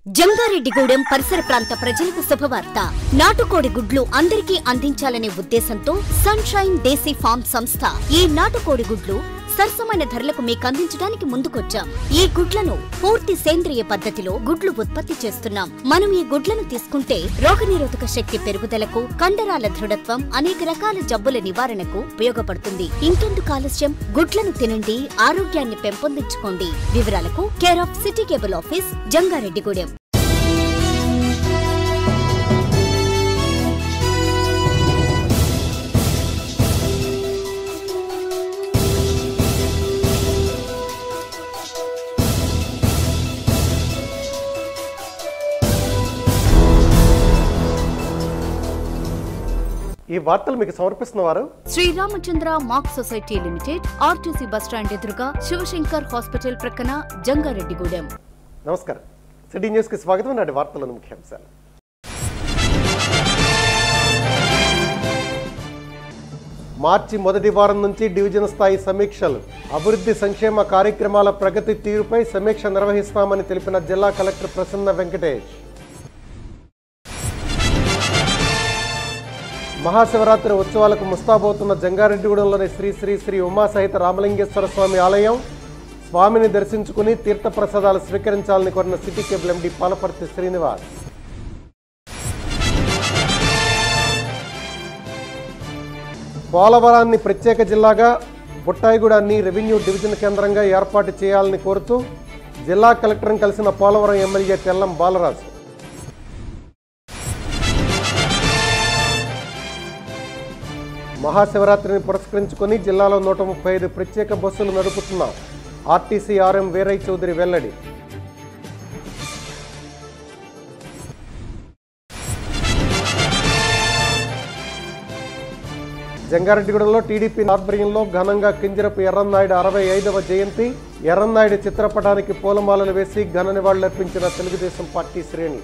జంగారెడ్డిగూడెం పరిసర ప్రాంత ప్రజలకు శుభవార్త నాటుకోడి గుడ్లు అందరికీ అందించాలనే ఉద్దేశంతో సన్షైన్ దేశీ ఫార్మ్ సంస్థ ఈ నాటుకోడి గుడ్లు సరసమైన ధరలకు మీకు అందించడానికి ముందుకొచ్చాం ఈ గుడ్లను పూర్తి సేంద్రియ పద్ధతిలో గుడ్లు ఉత్పత్తి చేస్తున్నాం మనం ఈ గుడ్లను తీసుకుంటే రోగనిరోధక శక్తి పెరుగుదలకు కండరాల దృఢత్వం అనేక రకాల జబ్బుల నివారణకు ఉపయోగపడుతుంది ఇంకెందుకు ఆలస్యం గుడ్లను తినండి ఆరోగ్యాన్ని పెంపొందించుకోండి వివరాలకు care of city cable office Jangareddygudem ఈ వార్తలు మీకు సమర్పిస్తున్న వారు Sriramachandra mark society limited RTC bus stand ఎదురుగా శివశంకర్ హాస్పిటల్ ప్రక్కన జంగారెడ్డిగూడెం నమస్కారం సిటీ న్యూస్కి స్వాగతం నాటి వార్తలను ముఖ్యాంశాలు మార్చి మొదటి వారం నుంచి డివిజన్ స్థాయి సమీక్షలు అభివృద్ధి సంక్షేమ కార్యక్రమాల ప్రగతి తీరుపై సమీక్ష నిర్వహిస్తామని తెలిపిన జిల్లా కలెక్టర్ ప్రసన్న వెంకటేష్ మహాశివరాత్రి ఉత్సవాలకు ముస్తాబోతున్న జంగారెడ్డిగూడెంలోని శ్రీ శ్రీ శ్రీ ఉమా సహిత రామలింగేశ్వర స్వామి ఆలయం స్వామిని దర్శించుకుని తీర్థప్రసాదాలు స్వీకరించాలని కోరిన city cable MD Palaparthi Srinivas పోలవరాన్ని ప్రత్యేక జిల్లాగా బుట్టాయిగూడాన్ని రెవెన్యూ డివిజన్ కేంద్రంగా ఏర్పాటు చేయాలని కోరుతూ జిల్లా కలెక్టర్ని కలిసిన పోలవరం ఎమ్మెల్యే తెల్లం బాలరాజు మహాశివరాత్రిని పురస్కరించుకొని జిల్లాలో నూట ముప్పై ఐదు ప్రత్యేక బస్సులు నడుపుతున్నాం ఆర్టీసీ ఆర్ఎం వీరై చౌదరి వెల్లడి జంగారెడ్డిగూడెంలో టీడీపీ ఆధ్వర్యంలో ఘనంగా కింజరపు ఎర్రన్నాయుడు అరవై ఐదవ జయంతి ఎర్రన్నాయుడు చిత్రపటానికి పూలమాలలు వేసి ఘన నివాళులర్పించిన తెలుగుదేశం పార్టీ శ్రేణి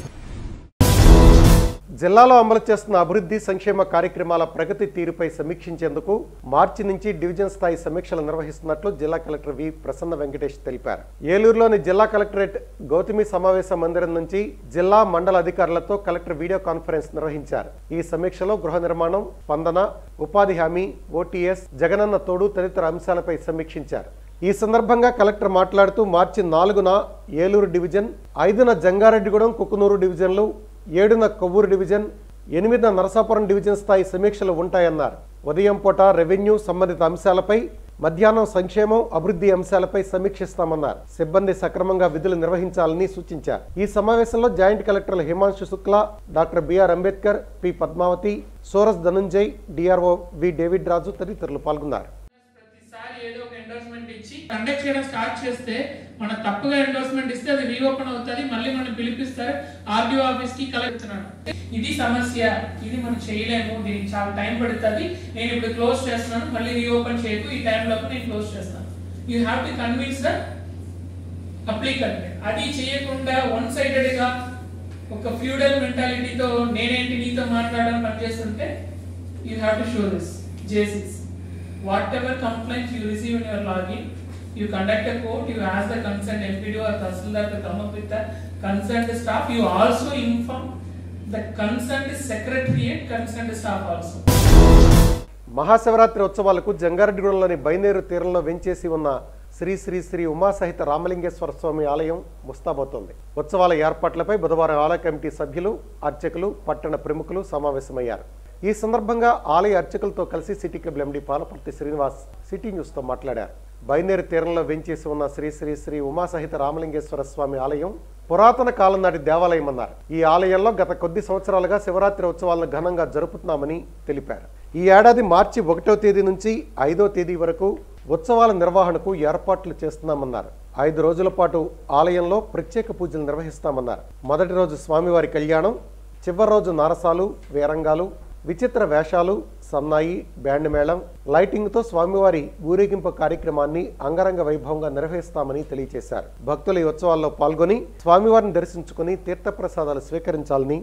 జిల్లాలో అమలు చేస్తున్న అభివృద్ధి సంక్షేమ కార్యక్రమాల ప్రగతి తీరుపై సమీక్షించేందుకు మార్చి నుంచి డివిజన్ స్థాయి సమీక్షలు నిర్వహిస్తున్నట్లు జిల్లా కలెక్టర్ వి ప్రసన్న వెంకటేష్ తెలిపారు ఏలూరులోని జిల్లా కలెక్టరేట్ గౌతమి సమావేశ మందిరం నుంచి జిల్లా మండల అధికారులతో కలెక్టర్ వీడియో కాన్ఫరెన్స్ నిర్వహించారు ఈ సమీక్షలో గృహ నిర్మాణం స్పందన ఉపాధి హామీ ఓటీఎస్ జగనన్న తోడు తదితర అంశాలపై సమీక్షించారు ఈ సందర్భంగా కలెక్టర్ మాట్లాడుతూ మార్చి నాలుగున ఏలూరు డివిజన్ ఐదున జంగారెడ్డిగూడెం కుకునూరు డివిజన్లు ఏడున కొవ్వూరు డివిజన్ ఎనిమిదిన నరసాపురం డివిజన్ స్థాయి సమీక్షలు ఉంటాయన్నారు ఉదయం పూట రెవెన్యూ సంబంధిత అంశాలపై మధ్యాహ్నం సంక్షేమం అభివృద్ధి అంశాలపై సమీక్షిస్తామన్నారు సిబ్బంది సక్రమంగా విధులు నిర్వహించాలని సూచించారు ఈ సమావేశంలో జాయింట్ కలెక్టర్లు Himanshu Shukla doctor B R Ambedkar P Padmavathi సోరస్ Dhanunjay DRO V David Raju తదితరులు పాల్గొన్నారు ప్రతిసారి ఏదో ఒక ఎండోర్స్మెంట్ ఇచ్చి కండక్ట్ చేయడం స్టార్ట్ చేస్తే మన తప్పుగా ఎండోర్స్మెంట్ ఇస్తే అది రీఓపెన్ అవుతుంది మళ్ళీ మనం పిలిపిస్తారు ఆర్డీఓ ఆఫీస్ కి కలెక్తున్నాను ఇది సమస్య ఇది మనం చేయలేము దీనికి చాలా టైం పడుతుంది నేను ఇప్పుడు క్లోజ్ చేస్తున్నాను మళ్ళీ రీఓపెన్ చేయకు ఈ టైం లోపు నేను క్లోజ్ చేస్తాను you have to convince the applicant అది చేయకుండా వన్ సైడెడ్ గా ఒక ఫ్యూడల్ మెంటాలిటీతో నేనేంటి నీతో మాట్లాడడం పనిచేస్తుంటే you have to show this జేసిస్ whatever complaints you receive in your login, you conduct a court, you ask the concerned MPDO or Tahsildar to come up with the concerned staff, you also inform the concerned secretariat, concerned staff also. Mahashivratri ఉత్సవాలకు జంగారెడ్డిగూడెంలోని బైనేరు తీరంలో వెంచేసి ఉన్న శ్రీ శ్రీ శ్రీ ఉమాసహిత రామలింగేశ్వర స్వామి ఆలయం ముస్తాబోతోంది ఉత్సవాల ఏర్పాట్లపై బుధవారం ఆలయ committee సభ్యులు అర్చకులు పట్టణ ప్రముఖులు సమావేశమయ్యారు ఈ సందర్భంగా ఆలయ అర్చకులతో కలిసి city cable MD Palaparthi Srinivas city న్యూస్తో మాట్లాడారు బైనేరు తీరంలో వెంచేసి ఉన్న శ్రీ శ్రీ శ్రీ ఉమాసహిత రామలింగేశ్వర స్వామి ఆలయం పురాతన కాలం నాటి దేవాలయం అన్నారు ఈ ఆలయంలో గత కొద్ది సంవత్సరాలుగా శివరాత్రి ఉత్సవాలను ఘనంగా జరుపుతున్నామని తెలిపారు ఈ ఏడాది మార్చి ఒకటో తేదీ నుంచి ఐదో తేదీ వరకు ఉత్సవాల నిర్వహణకు ఏర్పాట్లు చేస్తున్నామన్నారు ఐదు రోజుల పాటు ఆలయంలో ప్రత్యేక పూజలు నిర్వహిస్తామన్నారు మొదటి రోజు స్వామివారి కళ్యాణం చివరి రోజు నారసాలు వేరంగాలు విచిత్ర వేషాలు సన్నాయి బ్యాండ్ మేళం లైటింగ్తో స్వామివారి ఊరేగింపు కార్యక్రమాన్ని అంగరంగ వైభవంగా నిర్వహిస్తామని తెలియజేశారు భక్తులు ఈ ఉత్సవాల్లో పాల్గొని స్వామివారిని దర్శించుకుని తీర్థప్రసాదాలు స్వీకరించాలని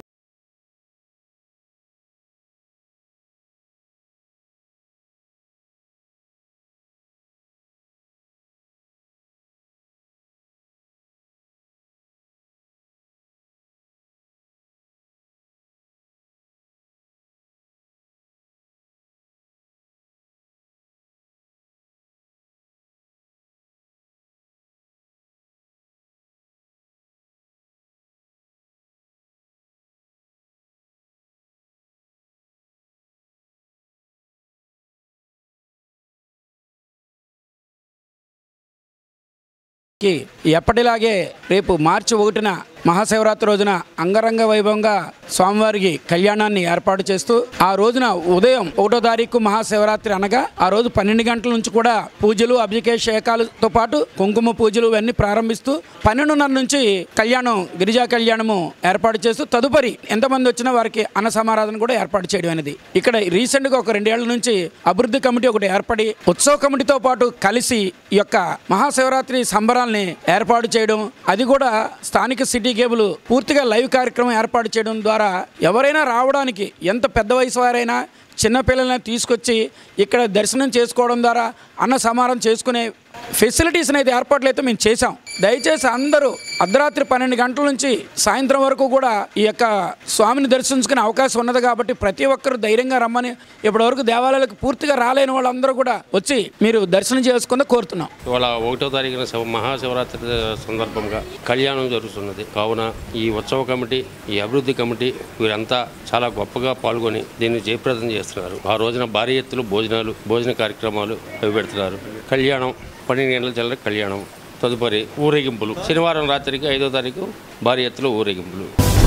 కి ఎప్పటిలాగే రేపు మార్చి ఒకటిన మహాశివరాత్రి రోజున అంగరంగ వైభవంగా స్వామివారికి కళ్యాణాన్ని ఏర్పాటు చేస్తూ ఆ రోజున ఉదయం ఒకటో తారీఖు మహాశివరాత్రి అనగా ఆ రోజు పన్నెండు గంటల నుంచి కూడా పూజలు అభిషేకాలతో పాటు కుంకుమ పూజలు ఇవన్నీ ప్రారంభిస్తూ పన్నెండున్నర నుంచి కళ్యాణం గిరిజా కళ్యాణము ఏర్పాటు చేస్తూ తదుపరి ఎంతమంది వచ్చినా వారికి అన్న సమారాధన కూడా ఏర్పాటు చేయడం అనేది ఇక్కడ రీసెంట్గా ఒక రెండేళ్ల నుంచి అభివృద్ధి కమిటీ ఒకటి ఏర్పడి ఉత్సవ కమిటీతో పాటు కలిసి ఈ యొక్క మహాశివరాత్రి సంబరాల్ని ఏర్పాటు చేయడం అది కూడా స్థానిక సిటీ కేబుల్ పూర్తిగా లైవ్ కార్యక్రమం ఏర్పాటు చేయడం ద్వారా ఎవరైనా రావడానికి ఎంత పెద్ద వయసు వారైనా చిన్నపిల్లల్ని తీసుకొచ్చి ఇక్కడ దర్శనం చేసుకోవడం ద్వారా అన్న సమారం చేసుకునే ఫెసిలిటీస్ని అయితే ఏర్పాట్లు అయితే మేము చేశాం దయచేసి అందరూ అర్ధరాత్రి పన్నెండు గంటల నుంచి సాయంత్రం వరకు కూడా ఈ యొక్క స్వామిని దర్శించుకునే అవకాశం ఉన్నది కాబట్టి ప్రతి ఒక్కరు ధైర్యంగా రమ్మని ఇప్పటివరకు దేవాలయాలకు పూర్తిగా రాలేని వాళ్ళందరూ కూడా వచ్చి మీరు దర్శనం చేసుకుని కోరుతున్నాం ఇవాళ ఒకటో తారీఖున శివ మహాశివరాత్రి సందర్భంగా కళ్యాణం జరుగుతున్నది కావున ఈ ఉత్సవ కమిటీ ఈ అభివృద్ధి కమిటీ వీరంతా చాలా గొప్పగా పాల్గొని దీన్ని జయప్రదం చేస్తున్నారు ఆ రోజున భారీ ఎత్తులు భోజనాలు భోజన కార్యక్రమాలు అవి పెడుతున్నారు కళ్యాణం పన్నెండు గంటల చల్ల కళ్యాణం తదుపరి ఊరేగింపులు శనివారం రాత్రికి ఐదో తారీఖు భారీ ఎత్తులో ఊరేగింపులు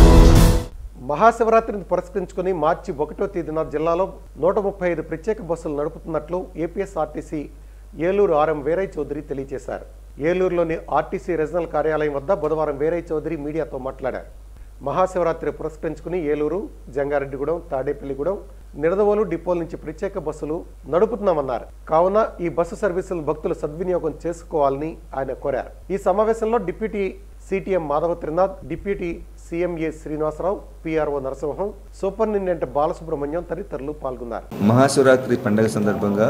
మహాశివరాత్రిని పురస్కరించుకుని మార్చి ఒకటో తేదీన జిల్లాలో నూట ముప్పై ఐదు ప్రత్యేక బస్సులు నడుపుతున్నట్లు ఏపీఎస్ఆర్టీసీ ఏలూరు ఆర్ఎం వీరయ్య చౌదరి తెలియజేశారు ఏలూరులోని ఆర్టీసీ రీజనల్ కార్యాలయం వద్ద బుధవారం వీరయ్య చౌదరి మీడియాతో మాట్లాడారు మహాశివరాత్రి పురస్కరించుకుని ఏలూరు జంగారెడ్డిగూడెం తాడేపల్లిగూడెం నిడదవోలు డిపోల నుంచి ప్రత్యేక బస్సులు నడుపుతున్నామన్నారు కావున ఈ బస్సు సర్వీసులను భక్తులు సద్వినియోగం చేసుకోవాలని ఆయన కోరారు ఈ సమావేశంలో deputy CTM Madhava Trinath deputy CMA Srinivasarao PRO Narasimham superintendent Balasubrahmanyam తదితరులు పాల్గొన్నారు మహాశివరాత్రి పండగ సందర్భంగా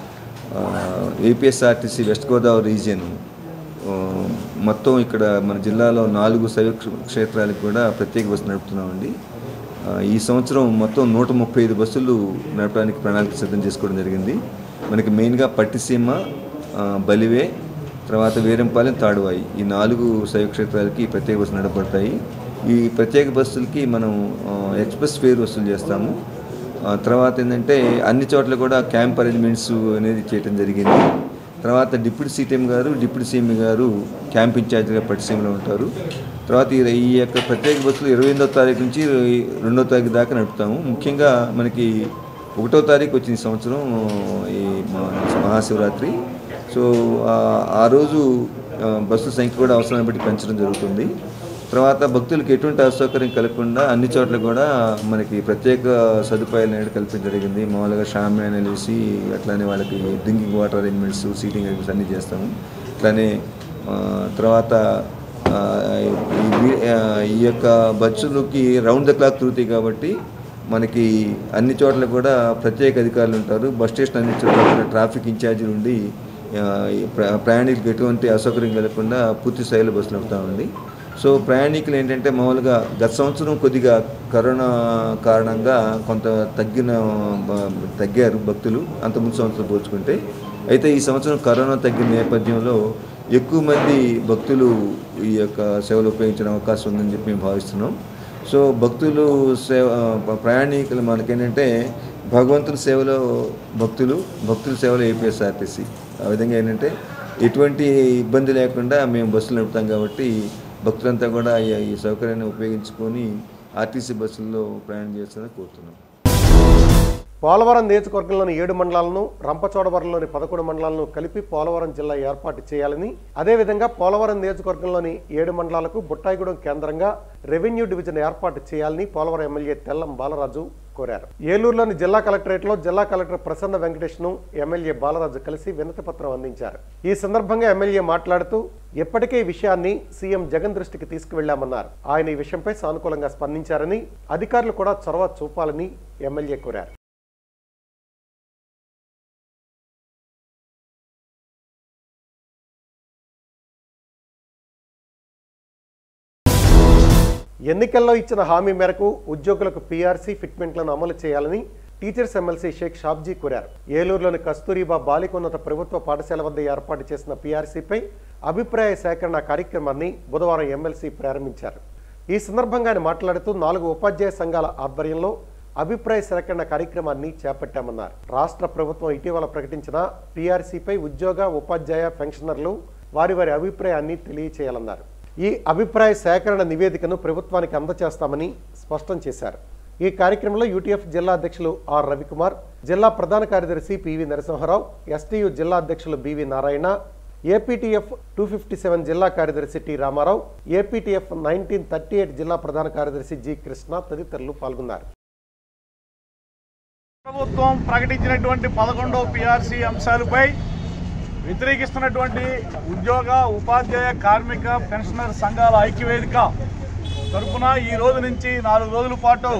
ఆ, ఏపీఎస్ఆర్టీసీ వెస్ట్ గోదావరి రీజియన్ ఆ, మొత్తం ఇక్కడ మన జిల్లాలో నాలుగు శైవ క్ష- క్షేత్రాలకు కూడా ప్రత్యేక బస్సు నడుపుతున్నామండి ఆ, ఈ సంవత్సరం మొత్తం నూట ముప్పై ఐదు బస్సులు నడపడానికి ప్రణాళిక సిద్ధం చేసుకోవడం జరిగింది మనకి మెయిన్గా పట్టిసీమ ఆ, బలివే తర్వాత వీరంపాలెం తాడువాయి ఈ నాలుగు శైవ క్షేత్రాలకి ఈ ప్రత్యేక బస్సులు నడపడతాయి ఈ ప్రత్యేక బస్సులకి మనం ఆ, ఎక్స్ప్రెస్ ఫేర్ వసూలు చేస్తాము ఆ తర్వాత ఏంటంటే అన్ని చోట్ల కూడా క్యాంప్ అరేంజ్మెంట్స్ అనేది చేయడం జరిగింది తర్వాత డిప్యూటీ సీఎం గారు డిప్యూటీ సీఎం గారు క్యాంప్ ఇన్ఛార్జ్గా పట్టిసీమలో ఉంటారు తర్వాత ఈ ఈ యొక్క ప్రత్యేక బస్సులు ఇరవై ఎనిమిదో తారీఖు నుంచి ఇరవై రెండో తారీఖు దాకా నడుపుతాము ముఖ్యంగా మనకి ఒకటో తారీఖు వచ్చిన ఈ సంవత్సరం ఈ మా- మహాశివరాత్రి సో ఆ- ఆ రోజు ఆ, బస్సు సంఖ్య కూడా అవసరాన్ని బట్టి పెంచడం జరుగుతుంది తర్వాత భక్తులకు ఎటువంటి అసౌకర్యం కలగకుండా అన్ని చోట్ల కూడా మనకి ప్రత్యేక సదుపాయాలు అనేది కల్పించడం జరిగింది మామూలుగా షామ్యానాలు వేసి అట్లానే వాళ్ళకి drinking water arrangements seating arrangements అన్నీ చేస్తాము అట్లానే ఆ, తర్వాత ఆ, ఈ వీ- ఆ, ఈ యొక్క బస్సులకి రౌండ్ ద క్లాక్ తిరుగుతాయి కాబట్టి మనకి అన్ని చోట్ల కూడా ప్రత్యేక అధికారులు ఉంటారు బస్ స్టేషన్ అన్ని చోట్ల కూడా ట్రాఫిక్ ఇన్ఛార్జీలు ఉండి ఆ, ఈ ప్ర- ప్రయాణికులకు ఎటువంటి అసౌకర్యం కలగకుండా పూర్తి స్థాయిలో బస్సులు నడుపుతామండి సో ప్రయాణికులు ఏంటంటే మామూలుగా గత సంవత్సరం కొద్దిగా కరోనా కారణంగా కొంత తగ్గిన బ- తగ్గారు భక్తులు అంత ముందు సంవత్సరం పోల్చుకుంటే అయితే ఈ సంవత్సరం కరోనా తగ్గిన నేపథ్యంలో ఎక్కువ మంది భక్తులు ఈ యొక్క సేవలు ఉపయోగించిన అవకాశం ఉందని చెప్పి మేము భావిస్తున్నాం సో భక్తులు సేవ ప్రయాణికులు మనకేంటంటే భగవంతుని సేవలో భక్తులు భక్తుల సేవలో ఏపీఎస్ఆర్టీసీ ఆ విధంగా ఏంటంటే ఎటువంటి ఇబ్బంది లేకుండా మేము బస్సులు నడుపుతాం కాబట్టి భక్తులంతా కూడా ఈ- ఈ సౌకర్యాన్ని ఉపయోగించుకొని ఆర్టీసీ బస్సుల్లో ప్రయాణం చేస్తారని కోరుతున్నాం పోలవరం నియోజకవర్గంలోని ఏడు మండలాలను రంపచోడవరంలోని పదకొండు మండలాలను కలిపి పోలవరం జిల్లా ఏర్పాటు చేయాలని అదేవిధంగా పోలవరం నియోజకవర్గంలోని ఏడు మండలాలకు బుట్టాయిగూడెం కేంద్రంగా రెవెన్యూ డివిజన్ ఏర్పాటు చేయాలని పోలవరం ఎమ్మెల్యే తెల్లం బాలరాజు కోరారు ఏలూరులోని జిల్లా కలెక్టరేట్లో జిల్లా కలెక్టర్ ప్రసన్న వెంకటేష్ ను ఎమ్మెల్యే బాలరాజు కలిసి వినతి పత్రం అందించారు ఈ సందర్భంగా ఎమ్మెల్యే మాట్లాడుతూ ఇప్పటికే ఈ విషయాన్ని సీఎం జగన్ దృష్టికి తీసుకువెళ్లామన్నారు ఆయన ఈ విషయంపై సానుకూలంగా స్పందించారని అధికారులు కూడా చొరవ చూపాలని ఎమ్మెల్యే కోరారు ఎన్నికల్లో ఇచ్చిన హామీ మేరకు ఉద్యోగులకు పీఆర్సీ ఫిట్మెంట్లను అమలు చేయాలని టీచర్స్ ఎమ్మెల్సీ షేక్ షాబ్జీ కోరారు ఏలూరులోని కస్తూరిబా బాలికోన్నత ప్రభుత్వ పాఠశాల వద్ద ఏర్పాటు చేసిన పీఆర్సీపై అభిప్రాయ సేకరణ కార్యక్రమాన్ని బుధవారం ఎమ్మెల్సీ ప్రారంభించారు ఈ సందర్భంగా ఆయన మాట్లాడుతూ నాలుగు ఉపాధ్యాయ సంఘాల ఆధ్వర్యంలో అభిప్రాయ సేకరణ కార్యక్రమాన్ని చేపట్టామన్నారు రాష్ట్ర ప్రభుత్వం ఇటీవల ప్రకటించిన పీఆర్సీపై ఉద్యోగ ఉపాధ్యాయ పెన్షనర్లు వారి వారి అభిప్రాయాన్ని తెలియచేయాలన్నారు ఈ అభిప్రాయ సేకరణ నివేదికను ప్రభుత్వానికి అందజేస్తామని స్పష్టం చేశారు ఈ కార్యక్రమంలో యూటీఎఫ్ జిల్లా అధ్యక్షులు ఆర్ రవికుమార్ జిల్లా ప్రధాన కార్యదర్శి పివి నరసింహారావు ఎస్టీయు జిల్లా అధ్యక్షులు B V Narayana APTF two fifty seven జిల్లా కార్యదర్శి T Ramarao APTF nineteen thirty eight జిల్లా ప్రధాన కార్యదర్శి జి కృష్ణ తదితరులు పాల్గొన్నారు ప్రభుత్వం ప్రకటించినటువంటి పదకొండవ పిఆర్సీ అంశాలపై వ్యతిరేకిస్తున్నటువంటి ఉద్యోగ ఉపాధ్యాయ కార్మిక పెన్షనర్ సంఘాల ఐక్యవేదిక తరపున ఈ రోజు నుంచి నాలుగు రోజుల పాటు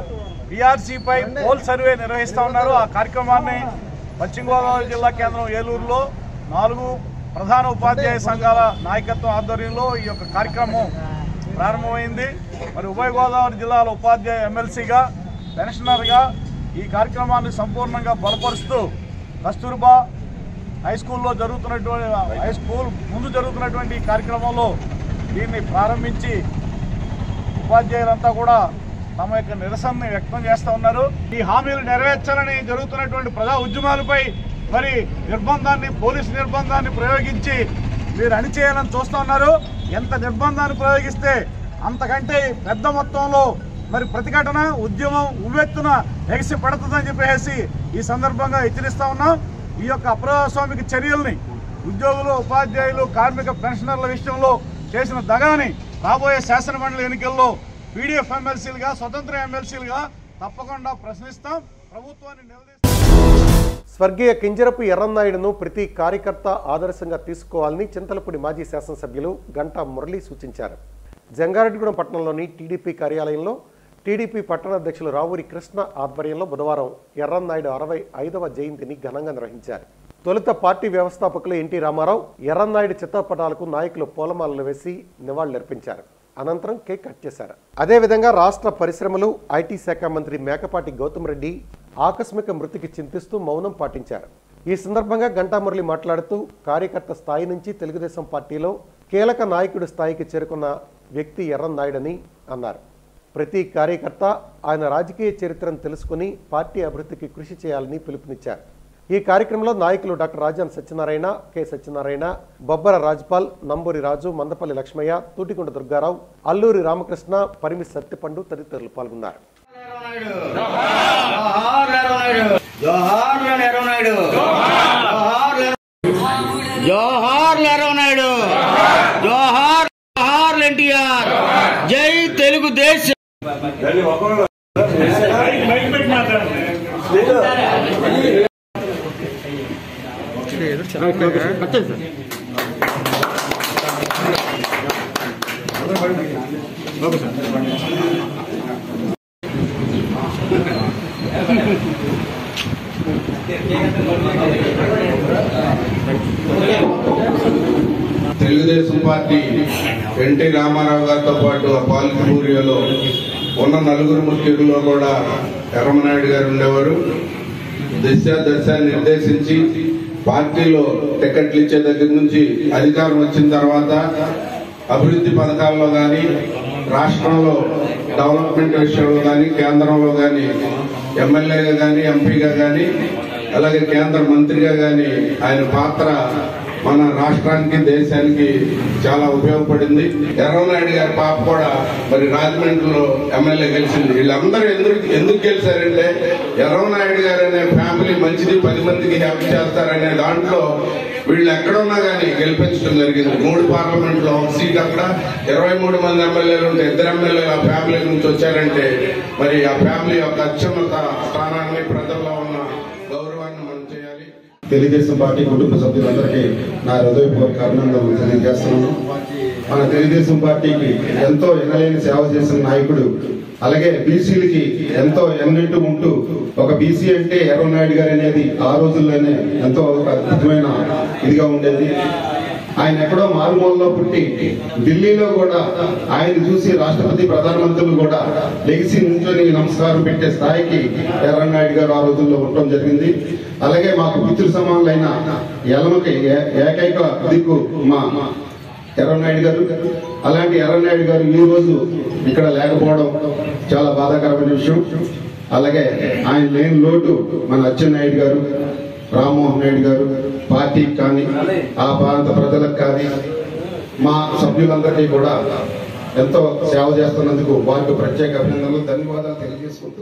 పిఆర్సీపై పోల్ సర్వే నిర్వహిస్తూ ఉన్నారు ఆ కార్యక్రమాన్ని పశ్చిమ గోదావరి జిల్లా కేంద్రం ఏలూరులో నాలుగు ప్రధాన ఉపాధ్యాయ సంఘాల నాయకత్వం ఆధ్వర్యంలో ఈ యొక్క కార్యక్రమం ప్రారంభమైంది మరి ఉభయ గోదావరి జిల్లాలో ఉపాధ్యాయ ఎమ్మెల్సీగా పెన్షనర్గా ఈ కార్యక్రమాన్ని సంపూర్ణంగా బలపరుస్తూ కస్తూర్బా హై స్కూల్లో జరుగుతున్నటువంటి హై స్కూల్ ముందు జరుగుతున్నటువంటి ఈ కార్యక్రమంలో దీన్ని ప్రారంభించి ఉపాధ్యాయులంతా కూడా తమ యొక్క నిరసనని వ్యక్తం చేస్తూ ఉన్నారు ఈ హామీలు నెరవేర్చాలని జరుగుతున్నటువంటి ప్రజా ఉద్యమాలపై మరి నిర్బంధాన్ని పోలీసు నిర్బంధాన్ని ప్రయోగించి మీరు అణిచేయాలని చూస్తూ ఉన్నారు ఎంత నిర్బంధాన్ని ప్రయోగిస్తే అంతకంటే పెద్ద మొత్తంలో మరి ప్రతిఘటన ఉద్యమం ఉవ్వెత్తున ఎగసి పడుతుందని చెప్పేసి ఈ సందర్భంగా హెచ్చరిస్తా ఉన్నాం ఈ యొక్క అప్రజాస్వామిక చర్యల్ని ఉద్యోగులు ఉపాధ్యాయులు కార్మిక పెన్షనర్ల విషయంలో చేసిన దగాని రాబోయే శాసనమండలి ఎన్నికల్లో పీడీఎఫ్ ఎమ్మెల్సీలుగా స్వతంత్ర ఎమ్మెల్సీలుగా తప్పకుండా ప్రశ్నిస్తాం ప్రభుత్వాన్ని నిలదీస్తాం స్వర్గీయ కింజరపు ఎర్రన్నాయుడును ప్రతి కార్యకర్త ఆదర్శంగా తీసుకోవాలని చింతలపూడి మాజీ శాసనసభ్యులు గంటా మురళి సూచించారు జంగారెడ్డిగూడెం పట్టణంలోని టీడీపీ కార్యాలయంలో టీడీపీ పట్టణ అధ్యక్షులు రావూరి కృష్ణ ఆధ్వర్యంలో బుధవారం ఎర్రన్నాయుడు అరవై ఐదవ జయంతిని ఘనంగా నిర్వహించారు తొలుత పార్టీ వ్యవస్థాపకులు ఎన్టీ రామారావు ఎర్రన్నాయుడు చిత్రపటాలకు నాయకులు పూలమాలలు వేసి నివాళులర్పించారు అనంతరం కేక్ కట్ చేశారు అదేవిధంగా రాష్ట్ర పరిశ్రమలు ఐటీ శాఖ మంత్రి మేకపాటి గౌతమ్ రెడ్డి ఆకస్మిక మృతికి చింతిస్తూ మౌనం పాటించారు ఈ సందర్భంగా గంటా మురళి మాట్లాడుతూ కార్యకర్త స్థాయి నుంచి తెలుగుదేశం పార్టీలో కీలక నాయకుడి స్థాయికి చేరుకున్న వ్యక్తి ఎర్రన్నాయుడని అన్నారు ప్రతి కార్యకర్త ఆయన రాజకీయ చరిత్రను తెలుసుకుని పార్టీ అభివృద్ధికి కృషి చేయాలని పిలుపునిచ్చారు ఈ కార్యక్రమంలో నాయకులు డాక్టర్ రాజాన్ సత్యనారాయణ కె సత్యనారాయణ బొబ్బర రాజ్పాల్ నంబూరి రాజు మందపల్లి లక్ష్మయ్య తూటికొండ దుర్గారావు అల్లూరి రామకృష్ణ పరిమి సత్యపండు తదితరులు పాల్గొన్నారు జోహార్ నెరవ్ నాయుడు జోహార్ నెరవ్ నాయుడు జోహార్ జోహార్ ఎన్టీఆర్ జై తెలుగుదేశం తెలుగుదేశం పార్టీ ఎన్టీ రామారావు గారితో పాటు ఆ పాలిట్ బ్యూరోలో ఉన్న నలుగురు ముఖ్యుల్లో కూడా ఎర్రమనాయుడు గారు ఉండేవారు దిశ దశ నిర్దేశించి పార్టీలో టికెట్లు ఇచ్చే దగ్గర నుంచి అధికారం వచ్చిన తర్వాత అభివృద్ధి పథకాల్లో కానీ రాష్ట్రంలో డెవలప్మెంట్ విషయంలో కానీ కేంద్రంలో కానీ ఎమ్మెల్యేగా కానీ ఎంపీగా కానీ అలాగే కేంద్ర మంత్రిగా కానీ ఆయన పాత్ర మన రాష్ట్రానికి దేశానికి చాలా ఉపయోగపడింది ఎర్రనాయుడు గారి పాప కూడా మరి రాజమండ్రిలో ఎమ్మెల్యే గెలిచింది వీళ్ళందరూ ఎందుకు ఎందుకు గెలిచారంటే ఎర్రనాయుడు గారు అనే ఫ్యామిలీ మంచిది పది మందికి హెల్ప్ చేస్తారనే దాంట్లో వీళ్ళు ఎక్కడున్నా కానీ గెలిపించడం జరిగింది మూడు పార్లమెంట్ లో ఒక సీట్ అక్కడ ఇరవై మూడు మంది ఎమ్మెల్యేలు ఉంటే ఇద్దరు ఎమ్మెల్యేలు ఆ ఫ్యామిలీ నుంచి వచ్చారంటే మరి ఆ ఫ్యామిలీ యొక్క అత్యున్నత స్థానాన్ని ప్రజల్లో ఉన్న గౌరవాన్ని మనం చేయాలి తెలుగుదేశం పార్టీ కుటుంబ సభ్యులందరికీ నా హృదయపూర్వక అభినందనలు తెలియజేస్తున్నాను మన తెలుగుదేశం పార్టీకి ఎంతో ఎనలేని సేవ చేసిన నాయకుడు అలాగే బీసీలకి ఎంతో ఎన్నింటూ ఉంటూ ఒక బీసీ అంటే ఎర్రనాయుడు గారు అనేది ఆ రోజుల్లోనే ఎంతో ఒక అద్భుతమైన ఇదిగా ఉండేది ఆయన ఎక్కడో మారుమూలలో పుట్టి ఢిల్లీలో కూడా ఆయన చూసి రాష్ట్రపతి ప్రధానమంత్రులు కూడా లెగిసి నుంచొని నమస్కారం పెట్టే స్థాయికి ఎర్రనాయుడు గారు ఆ రోజుల్లో ఉండటం జరిగింది అలాగే మాకు పితృ సమానులైన ఎలమకి ఏ- ఏకైక దిక్కు మా ఎర్రనాయుడు గారు అలాంటి ఎర్రనాయుడు గారు ఈ రోజు ఇక్కడ లేకపోవడం చాలా బాధాకరమైన విషయం అలాగే ఆయన లేని లోటు మన అచ్చెన్నాయుడు గారు రామ్మోహన్ నాయుడు గారు పార్టీకి కానీ ఆ ప్రాంత ప్రజలకు కానీ మా సభ్యులందరికీ కూడా ఎంతో సేవ చేస్తున్నందుకు వారికి ప్రత్యేక అభినందనలు ధన్యవాదాలు తెలియజేసుకుంటూ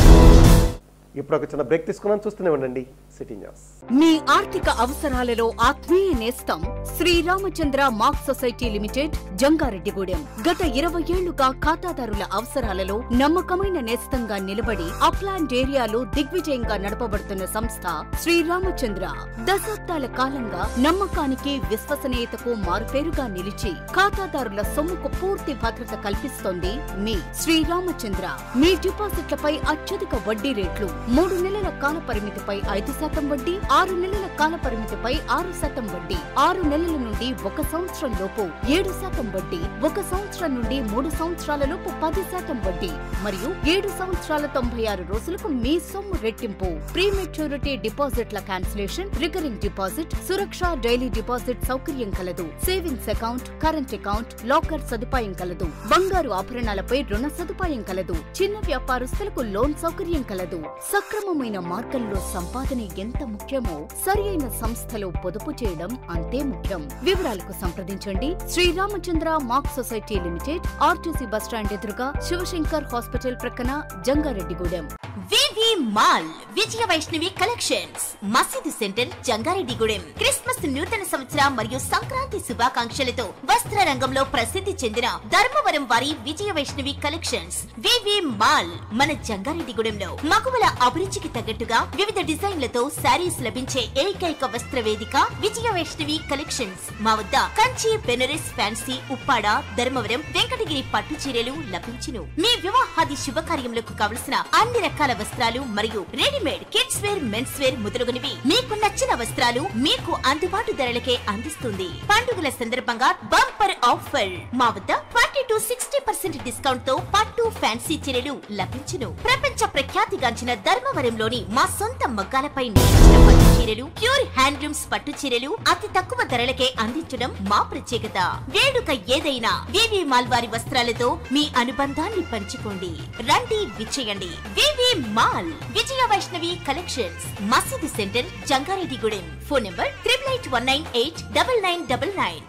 ఇప్పుడు ఒక చిన్న బ్రేక్ తీసుకున్నాం చూస్తూనే ఉండండి సిటీ న్యూస్ మీ ఆర్థిక అవసరాలలో ఆత్మీయ నేస్తం Sriramachandra mark society limited Jangareddygudem గత ఇరవై ఏళ్లుగా ఖాతాదారుల అవసరాలలో నమ్మకమైన నేస్తంగా నిలబడి అప్లాండ్ ఏరియాలో దిగ్విజయంగా నడపబడుతున్న సంస్థ శ్రీరామచంద్ర దశాబ్దాల కాలంగా నమ్మకానికి విశ్వసనీయతకు మారుపేరుగా నిలిచి ఖాతాదారుల సొమ్ముకు పూర్తి భద్రత కల్పిస్తోంది మీ శ్రీరామచంద్ర మీ డిపాజిట్లపై అత్యధిక వడ్డీ రేట్లు మూడు నెలల కాల పరిమితిపై ఐదు శాతం వడ్డీ ఆరు నెలల కాల పరిమితిపై ఆరు శాతం వడ్డీ ఆరు నెలల నుండి ఒక సంవత్సరం లోపు ఏడు శాతం వడ్డీ ఒక సంవత్సరం నుండి మూడు సంవత్సరాల లోపు పది శాతం వడ్డీ మరియు ఏడు సంవత్సరాల తొంభై ఆరు రోజులకు మీ సొమ్ము రెట్టింపు ప్రీమెచ్యూరిటీ డిపాజిట్ల క్యాన్సిలేషన్ రికరింగ్ డిపాజిట్ సురక్ష డైలీ డిపాజిట్ సౌకర్యం కలదు savings account current account locker సదుపాయం కలదు బంగారు ఆభరణాలపై రుణ సదుపాయం కలదు చిన్న వ్యాపారస్తులకు లోన్ సౌకర్యం కలదు సక్రమమైన మార్గంలో సంపాదన ఎంత ముఖ్యమో సరియైన సంస్థలో పొదుపు చేయడం అంతే ముఖ్యం వివరాలకు సంప్రదించండి Sriramachandra mark society limited RTC bus stand ఎదురుగా శివశంకర్ హాస్పిటల్ ప్రక్కన Jangareddygudem V V mall Vijaya Vaishnavi collections మసీదు సెంటర్ జంగారెడ్డిగూడెం క్రిస్మస్ నూతన సంవత్సర మరియు సంక్రాంతి శుభాకాంక్షలతో వస్త్ర రంగంలో ప్రసిద్ధి చెందిన ధర్మవరం వారి Vijaya Vaishnavi collections V V mall మన జంగారెడ్డిగూడెంలో మగువల అభిరుచికి తగ్గట్టుగా వివిధ డిజైన్లతో శారీస్ లభించే ఏకైక వస్త్ర వేదిక విజయ వైష్ణవి కలెక్షన్స్ మా వద్ద కంచి బెనరస్ ఫ్యాన్సీ ఉప్పాడ ధర్మవరం వెంకటగిరి పట్టు చీరలు లభించును మీ వివాహాది శుభకార్యములకు కావలసిన అన్ని రకాల వస్త్రాలు మరియు readymade kids wear men's wear మొదలగునవి మీకు నచ్చిన వస్త్రాలు మీకు అందుబాటు ధరలకే అందిస్తుంది పండుగల సందర్భంగా బంపర్ ఆఫర్ మా వద్ద twenty to sixty percent discount తో పట్టు ఫ్యాన్సీ చీరలు లభించును ప్రపంచ ప్రఖ్యాతిగాంచిన ధర్మవరంలోని మా సొంత మగ్గాలపై నేర్చిన పట్టు చీరలు ప్యూర్ హ్యాండ్లూమ్స్ పట్టు చీరలు అతి తక్కువ ధరలకే అందించడం మా ప్రత్యేకత వేడుక ఏదైనా వివి మాల్ వారి వస్త్రాలతో మీ అనుబంధాన్ని పంచుకోండి రండి విచ్చేయండి V V mall Vijaya Vaishnavi collections మసీదు centre Jangareddygudem phone number triple eight one nine eight double nine double nine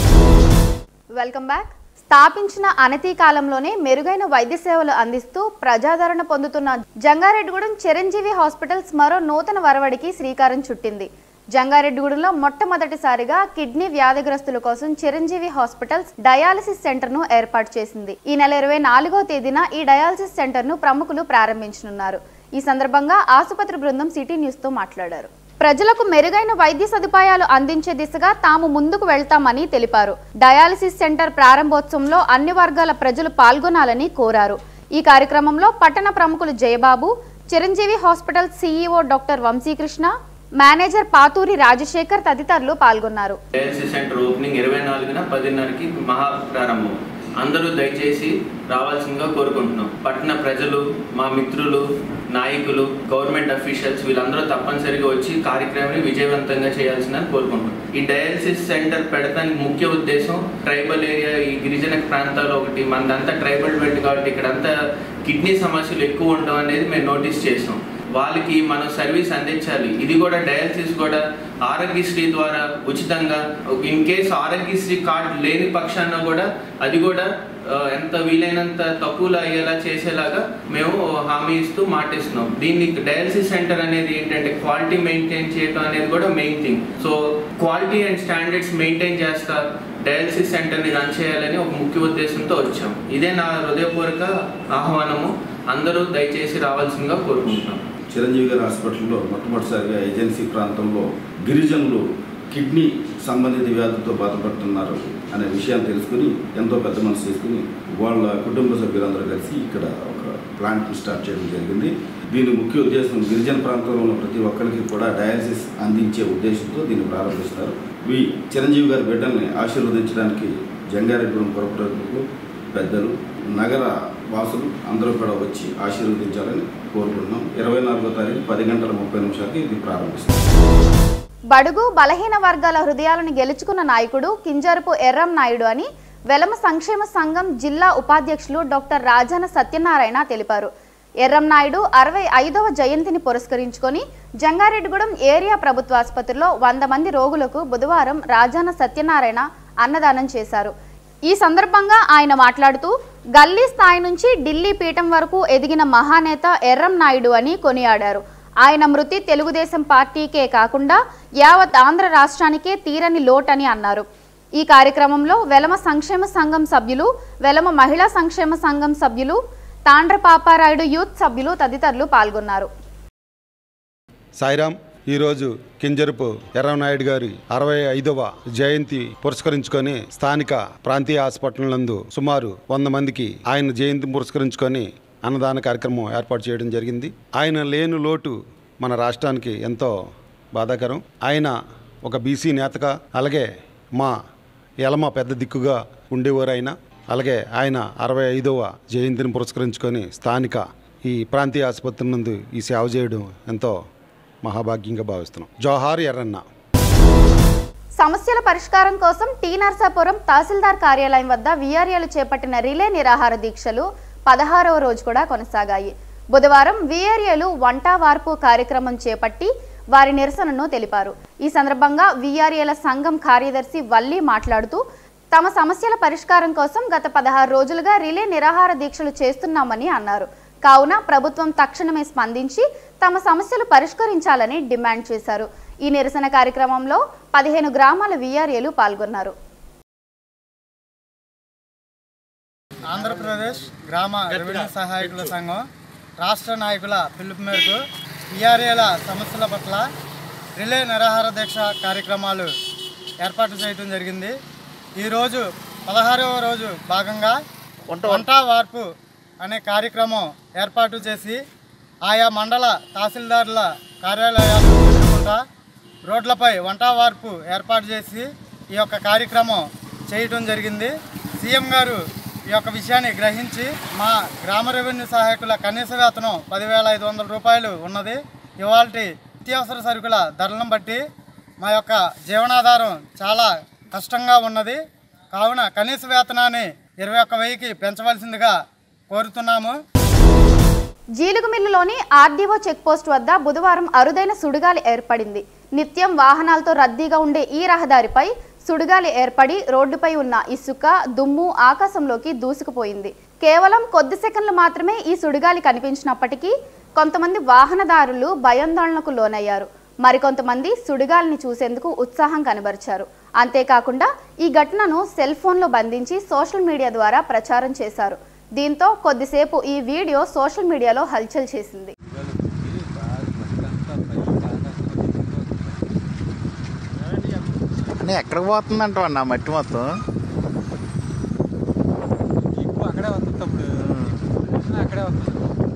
welcome back స్థాపించిన అనతి కాలంలోనే మెరుగైన వైద్య సేవలు అందిస్తూ ప్రజాదరణ పొందుతున్న జంగారెడ్డిగూడెం చిరంజీవి హాస్పిటల్స్ మరో నూతన వరవడికి శ్రీకారం చుట్టింది జంగారెడ్డిగూడెంలో మొట్టమొదటిసారిగా కిడ్నీ వ్యాధిగ్రస్తుల కోసం చిరంజీవి హాస్పిటల్స్ డయాలసిస్ సెంటర్ ను ఏర్పాటు చేసింది ఈ నెల ఇరవై నాలుగో తేదీన ఈ డయాలసిస్ సెంటర్ ను ప్రముఖులు ప్రారంభించనున్నారు ఈ సందర్భంగా ఆసుపత్రి బృందం సిటీ న్యూస్ తో మాట్లాడారు ప్రజలకు మెరుగైన వైద్య సదుపాయాలు అందించే దిశగా తాము ముందుకు వెళ్తామని తెలిపారు డయాలసిస్ సెంటర్ ప్రారంభోత్సవంలో అన్ని వర్గాల ప్రజలు పాల్గొనాలని కోరారు ఈ కార్యక్రమంలో పట్టణ ప్రముఖులు Jayababu Chiranjeevi hospital CEO doctor Vamsikrishna manager Pathuri Rajasekhar తదితరులు పాల్గొన్నారు డయాలసిస్ సెంటర్ ఓపెనింగ్ ఇరవై నాలుగున పదిన్నరకి మహా ప్రారంభం అందరూ దయచేసి రావాల్సిందిగా కోరుకుంటున్నాం పట్టణ ప్రజలు మా మిత్రులు నాయకులు గవర్నమెంట్ అఫీషియల్స్ వీళ్ళందరూ తప్పనిసరిగా వచ్చి కార్యక్రమాన్ని విజయవంతంగా చేయాల్సిందని కోరుకుంటున్నాం ఈ డయాలసిస్ సెంటర్ పెడతానికి ముఖ్య ఉద్దేశం ట్రైబల్ ఏరియా ఈ గిరిజన ప్రాంతాల్లో ఒకటి మనదంతా ట్రైబల్ బెల్ట్ కాబట్టి ఇక్కడంతా కిడ్నీ సమస్యలు ఎక్కువ ఉండడం అనేది మేము నోటీస్ చేసాం వాళ్ళకి మనం సర్వీస్ అందించాలి ఇది కూడా డయాలసిస్ కూడా ఆరోగ్యశ్రీ ద్వారా ఉచితంగా ఇన్ కేస్ ఆరోగ్యశ్రీ కార్డు లేని పక్షాన కూడా అది కూడా ఆ, ఎంత వీలైనంత తక్కువలో అయ్యేలా చేసేలాగా మేము హామీ ఇస్తూ మాటిస్తున్నాం దీన్ని డయాలసిస్ సెంటర్ అనేది ఏంటంటే క్వాలిటీ మెయింటైన్ చేయడం అనేది కూడా main thing so quality and standards maintain చేస్తా డయాలసిస్ సెంటర్ని రన్ చేయాలని ఒక ముఖ్య ఉద్దేశంతో వచ్చాం ఇదే నా హృదయపూర్వక ఆహ్వానము అందరూ దయచేసి రావాల్సిందిగా కోరుకుంటున్నాం చిరంజీవి గారి హాస్పిటల్లో మొట్టమొదటిసారిగా ఏజెన్సీ ప్రాంతంలో గిరిజనులు కిడ్నీ సంబంధిత వ్యాధులతో బాధపడుతున్నారు అనే విషయాన్ని తెలుసుకుని ఎంతో పెద్ద మనసు చేసుకుని వాళ్ళ కుటుంబ సభ్యులందరూ కలిసి ఇక్కడ ఒక ప్లాంట్ని స్టార్ట్ చేయడం జరిగింది దీని ముఖ్య ఉద్దేశం గిరిజన ప్రాంతంలో ఉన్న ప్రతి ఒక్కరికి కూడా డయాలసిస్ అందించే ఉద్దేశంతో దీన్ని ప్రారంభిస్తారు ఈ చిరంజీవి గారి బిడ్డల్ని ఆశీర్వదించడానికి జంగారెడ్డిగూడెం పురప్రజలకు పెద్దలు నగర వాసులు అందరూ కూడా వచ్చి ఆశీర్వదించాలని కోరుకుంటున్నాం ఇరవై నాలుగో తారీఖు పది గంటల ముప్పై నిమిషాలకి ఇది ప్రారంభిస్తాం బడుగు బలహీన వర్గాల హృదయాలను గెలుచుకున్న నాయకుడు కింజరపు ఎర్రం నాయుడు అని వెలమ సంక్షేమ సంఘం జిల్లా ఉపాధ్యక్షులు డాక్టర్ రాజాన సత్యనారాయణ తెలిపారు ఎర్రంనాయుడు అరవై ఐదవ జయంతిని పురస్కరించుకొని జంగారెడ్డిగూడెం ఏరియా ప్రభుత్వ ఆసుపత్రిలో వంద మంది రోగులకు బుధవారం రాజాన సత్యనారాయణ అన్నదానం చేశారు ఈ సందర్భంగా ఆయన మాట్లాడుతూ గల్లీ స్థాయి నుంచి ఢిల్లీ పీఠం వరకు ఎదిగిన మహానేత ఎర్రం నాయుడు అని కొనియాడారు ఆయన మృతి తెలుగుదేశం పార్టీకే కాకుండా యావత్ ఆంధ్ర రాష్ట్రానికే తీరని లోటని అన్నారు ఈ కార్యక్రమంలో వెలమ సంక్షేమ సంఘం సభ్యులు వెలమ మహిళా సంక్షేమ సంఘం సభ్యులు తాండ్ర పాపారాయుడు యూత్ సభ్యులు తదితరులు పాల్గొన్నారు సాయిరామ్ ఈరోజు కింజరుపు ఎర్రనాయుడు గారి అరవై ఐదవ జయంతి పురస్కరించుకొని స్థానిక ప్రాంతీయ హాస్పిటల్ నందు సుమారు వంద మందికి ఆయన జయంతి పురస్కరించుకొని అన్నదాన కార్యక్రమం ఏర్పాటు చేయడం జరిగింది ఆయన లేని లోటు మన రాష్ట్రానికి ఎంతో బాధాకరం ఆయన ఒక బీసీ నేతగా అలాగే మా ఎలమ పెద్ద దిక్కుగా ఉండేవారు ఆయన అలాగే ఆయన అరవై ఐదవ జయంతిని పురస్కరించుకొని స్థానిక ఈ ప్రాంతీయ ఆసుపత్రి నందు ఈ సేవ చేయడం ఎంతో మహాభాగ్యంగా భావిస్తున్నాం జోహార్ ఎర్రన్న సమస్యల పరిష్కారం కోసం టీ నర్సాపురం తహసీల్దార్ కార్యాలయం వద్ద వీఆర్ఏలు చేపట్టిన రిలే నిరాహార దీక్షలు పదహారవ రోజు కూడా కొనసాగాయి బుధవారం వీఆర్ఏలు వంట వార్పు కార్యక్రమం చేపట్టి వారి నిరసనను తెలిపారు ఈ సందర్భంగా వీఆర్ఏల సంఘం కార్యదర్శి వల్లి మాట్లాడుతూ తమ సమస్యల పరిష్కారం కోసం గత పదహారు రోజులుగా రిలే నిరాహార దీక్షలు చేస్తున్నామని అన్నారు కావున ప్రభుత్వం తక్షణమే స్పందించి తమ సమస్యలు పరిష్కరించాలని డిమాండ్ చేశారు ఈ నిరసన కార్యక్రమంలో పదిహేను గ్రామాల వీఆర్ఏలు పాల్గొన్నారు ఆంధ్రప్రదేశ్ గ్రామ రెవెన్యూ సహాయకుల సంఘం రాష్ట్ర నాయకుల పిలుపు మేరకు ఈఆర్ఏల సమస్యల పట్ల రిలే నిరాహార దీక్ష కార్యక్రమాలు ఏర్పాటు చేయడం జరిగింది ఈరోజు పదహారవ రోజు భాగంగా వంట వార్పు అనే కార్యక్రమం ఏర్పాటు చేసి ఆయా మండల తహసీల్దారుల కార్యాలయాలు ఎదుర్కొంటా రోడ్లపై వంట వార్పు ఏర్పాటు చేసి ఈ యొక్క కార్యక్రమం చేయటం జరిగింది సీఎం గారు ఈ యొక్క విషయాన్ని గ్రహించి మా గ్రామ రెవెన్యూ సహాయకుల కనీస వేతనం పదివేల ఐదు వందల రూపాయలు ఉన్నది ఇవాళ నిత్యావసర సరుకుల ధరలను బట్టి మా యొక్క జీవనాధారం చాలా కష్టంగా ఉన్నది కావున కనీస వేతనాన్ని ఇరవై ఒక్క వెయ్యికి పెంచవలసిందిగా కోరుతున్నాము జీలుగుమిల్లులోని ఆర్డీఓ చెక్పోస్ట్ వద్ద బుధవారం అరుదైన సుడిగాలి ఏర్పడింది నిత్యం వాహనాలతో రద్దీగా ఉండే ఈ రహదారిపై సుడిగాలి ఏర్పడి రోడ్డుపై ఉన్న ఇసుక దుమ్ము ఆకాశంలోకి దూసుకుపోయింది కేవలం కొద్ది సెకండ్లు మాత్రమే ఈ సుడిగాలి కనిపించినప్పటికీ కొంతమంది వాహనదారులు భయాందోళనకు లోనయ్యారు మరికొంతమంది సుడిగాలిని చూసేందుకు ఉత్సాహం కనబరిచారు అంతేకాకుండా ఈ ఘటనను సెల్ ఫోన్లో బంధించి సోషల్ మీడియా ద్వారా ప్రచారం చేశారు దీంతో కొద్దిసేపు ఈ వీడియో సోషల్ మీడియాలో హల్చల్ చేసింది నే ఎక్కడికి పోతుందంటావు అన్న మట్టి మొత్తం అక్కడే వస్తుంది తమ్ముడు అక్కడే వస్తుంది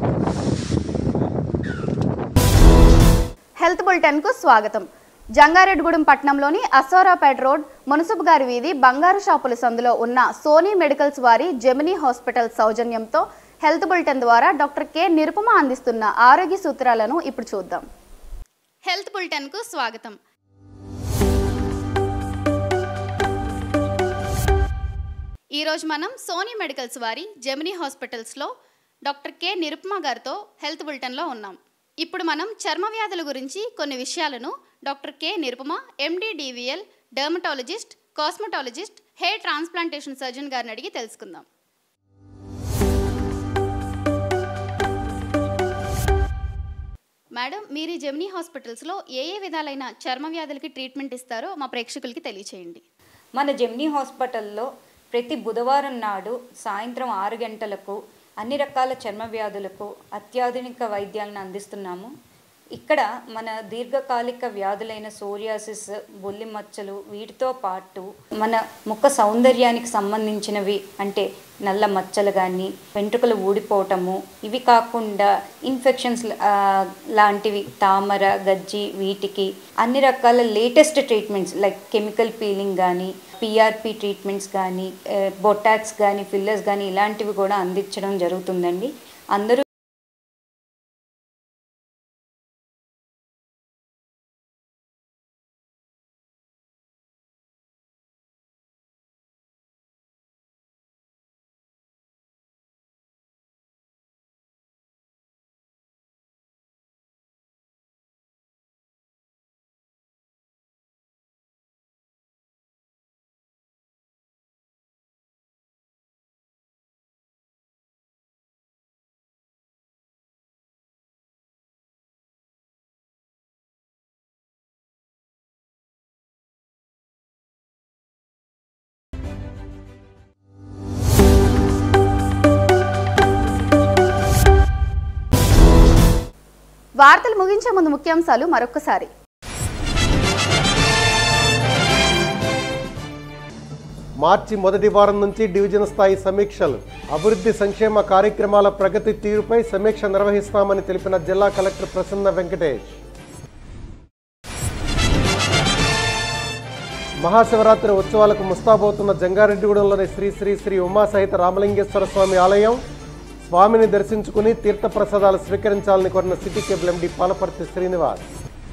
హెల్త్ బులెటిన్ కు స్వాగతం జంగారెడ్డిగూడెం పట్టణంలోని అసోరాపేట రోడ్ మున్సిపు గారి వీధి బంగారు షాపుల సందులో ఉన్న సోనీ మెడికల్స్ వారి జెమినీ హాస్పిటల్ సౌజన్యంతో హెల్త్ బులెటిన్ ద్వారా డాక్టర్ కె నిరుపమ అందిస్తున్న ఆరోగ్య సూత్రాలను ఇప్పుడు చూద్దాం హెల్త్ బులెటిన్ కు స్వాగతం ఈరోజు మనం సోనీ మెడికల్స్ వారి జెమినీ హాస్పిటల్స్లో డాక్టర్ కె నిరుపమ గారితో హెల్త్ బులెటిన్లో ఉన్నాం ఇప్పుడు మనం చర్మ వ్యాధుల గురించి కొన్ని విషయాలను doctor K Nirupama MD DVL dermatologist cosmetologist hair transplantation surgeon గారిని అడిగి తెలుసుకుందాం మేడం మీరు ఈ జెమినీ హాస్పిటల్స్లో ఏ ఏ విధాలైన చర్మ వ్యాధులకి ట్రీట్మెంట్ ఇస్తారో మా ప్రేక్షకులకి తెలియచేయండి మన జెమ్నీ హాస్పిటల్లో ప్రతి బుధవారం నాడు సాయంత్రం ఆరు గంటలకు అన్ని రకాల చర్మ వ్యాధులకు అత్యాధునిక వైద్యాలను అందిస్తున్నాము ఇక్కడ మన దీర్ఘకాలిక వ్యాధులైన సోరియాసిస్ బొల్లి మచ్చలు వీటితో పాటు మన ముఖ సౌందర్యానికి సంబంధించినవి అంటే నల్ల మచ్చలు కానీ వెంట్రుకలు ఊడిపోవటము ఇవి కాకుండా ఇన్ఫెక్షన్స్ లాంటివి తామర గజ్జి వీటికి అన్ని రకాల latest treatments like chemical peeling కానీ పిఆర్పి ట్రీట్మెంట్స్ కానీ బొటాక్స్ కానీ ఫిల్లర్స్ కానీ ఇలాంటివి కూడా అందించడం జరుగుతుందండి అందరూ వార్తలు ముగించే ముందు ముఖ్యాంశాలు మరొకసారి మార్చి మొదటి వారం నుంచి డివిజన్ స్థాయి సమీక్షలు అభివృద్ధి సంక్షేమ కార్యక్రమాల ప్రగతి తీరుపై సమీక్ష నిర్వహిస్తామని తెలిపిన జిల్లా కలెక్టర్ ప్రసన్న వెంకటేష్ మహాశివరాత్రి ఉత్సవాలకు ముస్తాబోతున్న జంగారెడ్డిగూడెంలోని శ్రీ శ్రీ శ్రీ ఉమా సహిత రామలింగేశ్వర స్వామి ఆలయం స్వామిని దర్శించుకుని తీర్థప్రసాదాలు స్వీకరించాలని కోరిన city cable MD Palaparthi Srinivas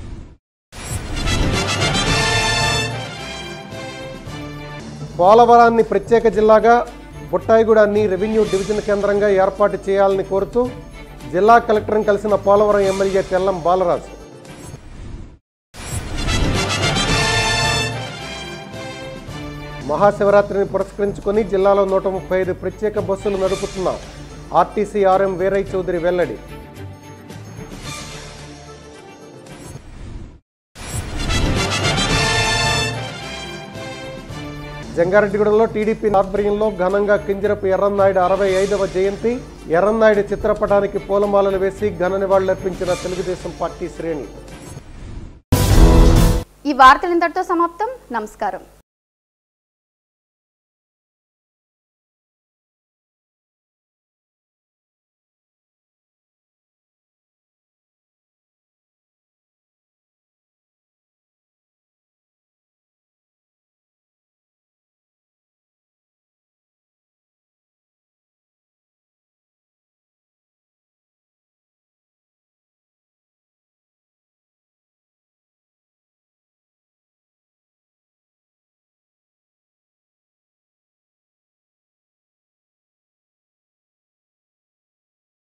పోలవరాన్ని ప్రత్యేక జిల్లాగా బుట్టాయిగూడాన్ని రెవెన్యూ డివిజన్ కేంద్రంగా ఏర్పాటు చేయాలని కోరుతూ జిల్లా కలెక్టర్ని కలిసిన పోలవరం ఎమ్మెల్యే తెల్లం బాలరాజు మహాశివరాత్రిని పురస్కరించుకొని జిల్లాలో నూట ముప్పై ఐదు ప్రత్యేక బస్సులు నడుపుతున్నాం ఆర్టీసీ ఆర్ఎం వీరయ్య చౌదరి వెల్లడి జంగారెడ్డిగూడెంలో టీడీపీ ఆధ్వర్యంలో ఘనంగా కింజరపు ఎర్రన్నాయుడు అరవై ఐదవ జయంతి ఎర్రన్నాయుడు చిత్రపటానికి పూలమాలలు వేసి ఘన నివాళులర్పించిన తెలుగుదేశం పార్టీ శ్రేణి ఈ వార్తలు ఇంతటితో సమాప్తం నమస్కారం